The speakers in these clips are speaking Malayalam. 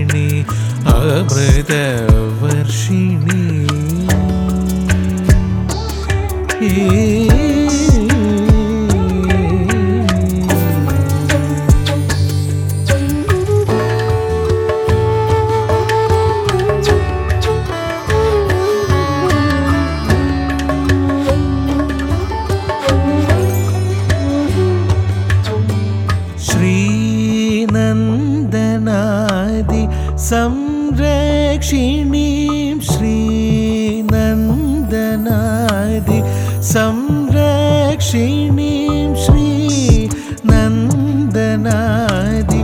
വർഷിണി അമൃത വർഷിണി ശ്രീനന്ദനാദി സംരക്ഷിണീം ശ്രീനന്ദനാദി സംരക്ഷിണീം ശ്രീ നന്ദനാദി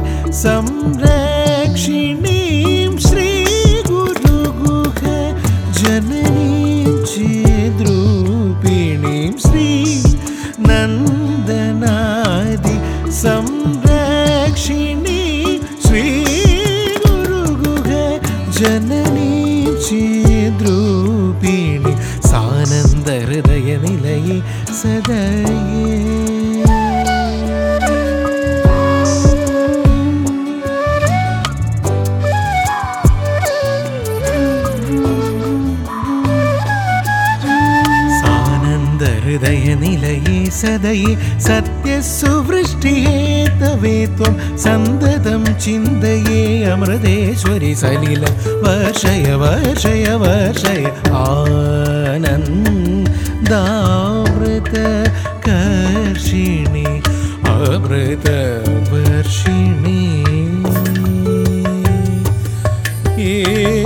സംരക്ഷിണീം ശ്രീ ഗുരുഗുഹ ജനനീം ചേദ്രൂപിണീം ശ്രീ നന്ദനാദി സംരക്ഷിണി ശ്രീ ഗുരുഗുഹ ജനനീ ചേദ്രൂപിണി സാനന്ദ ഹൃദയ നിലയെ സദയേ സാനന്ദ ഹൃദയ നിലയേ സദയേ സത്യസുവൃഷ്ടിയേ തവേ ത്വം സന്തതം ചിന്തയേ അമൃതേശ്വരി സലില വർഷയ വർഷയ വർഷയ ആനന്ദാമൃത കർഷിണി അമൃത വർഷിണി ഏ